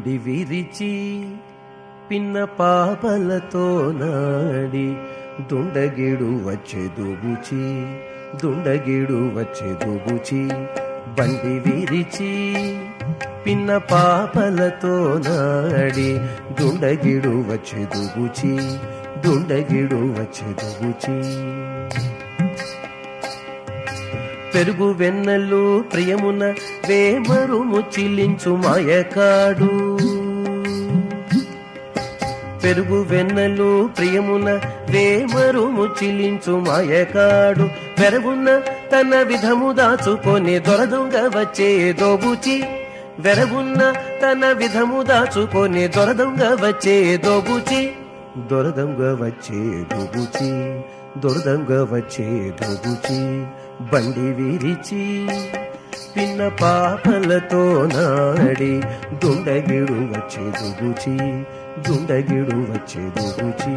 బండి విరిచి పిన్న పాపలతో నాడి దుండగిడు వచ్చే దుబుచి దుండగిడు వచ్చే దుబుచి బండి విరిచి పిన్న పాపలతో నాడి దుండగిడు వచ్చే దుబుచి దుండగిడు వచ్చే దుబుచి పెరుగు వెన్నెలు ప్రియమున వేమరు ముచ్చిలించు మాయకాడు పెరుగు వెన్నెలు ప్రియమున వేమరు ముచ్చిలించు మాయకాడు వెరగున్న తన విధము దాచుకొని దొరదొంగ వచ్చే దోబుచి వెరగున్న తన విధము దాచుకొని దొరదొంగ వచ్చే దోబుచి దొరదొంగ వచ్చే దోబుచి దొరదంగ వచ్చే దోబుచి బండి విరిచి పిన్న పాపలతో నాడి దుండగిడు వచ్చే దుగుచి దుండగిడు వచ్చే దుగుచి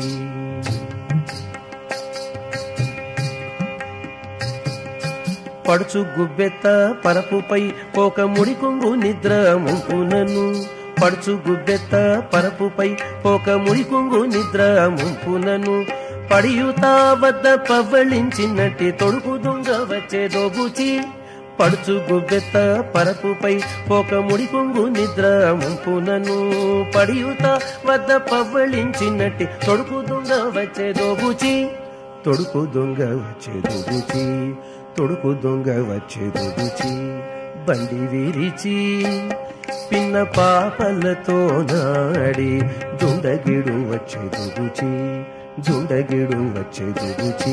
పడుచు గుబ్బెత్త పరపుపై పోక ముడి కొంగు నిద్ర ముంపునను పడుచు గుబ్బెత్త పరపుపై పోక ముడి కొంగు నిద్ర ముంపునను పడియుతా వద్ద పవ్వళించినట్టి తొడుకు దొంగ వచ్చే దోబుచి పడుచు గుబ్బెత్త పరపుపై పోక ముడి కొంగు నిద్ర ముంపునను పడియుత వద్ద పవ్వళించినట్టి తొడుకు దొంగ వచ్చే దోబుచి తొడుకు దొంగ వచ్చే దోబుచి తొడుకు దొంగ వచ్చే దోబుచి బండి విరిచి పిన్న పాపలతో నాడి దుండగిడు వచ్చే దోబుచి జుండగిడు వచ్చే దుగుచి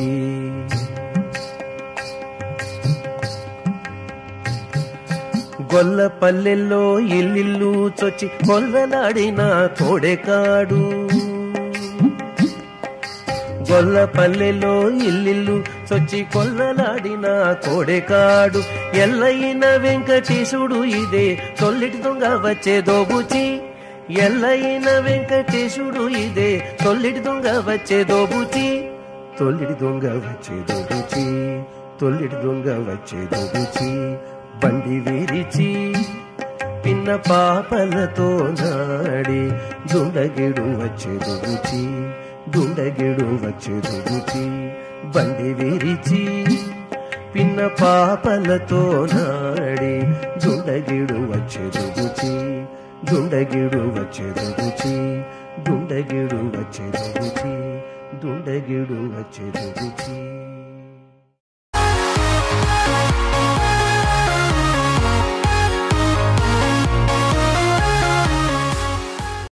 గొల్ల పల్లెల్లో ఇల్లిల్లు చొచ్చి కొల్లలాడిన తోడెకాడు గొల్ల పల్లెలో ఇల్లిల్లు చొచ్చి కొల్లలాడిన కోడెకాడు ఎల్లయిన వెంకటేశుడు ఇదే తొల్లిటి దొంగ వచ్చే దోబుచి ఎల్లయిన వెంకటేశుడు ఇదే తొల్లిటి దొంగ వచ్చే దోబుచి తొల్లిటి దొంగ వచ్చే దోబుచి తొల్లిటి దొంగ వచ్చే దోబుచి బండి విరిచి పిన్న పాపలతో నాడి దుండగిడు వచ్చే దోబుచి దుండగిడు వచ్చే దోబుచి బండి విరిచి పిన్న పాపలతో నాడి దుండగిడు వచ్చే దోబుచి దుండగిడు వచ్చే దోబుచి దుండగిడు వచ్చే దోబుచి దుండగిడు వచ్చే దోబుచి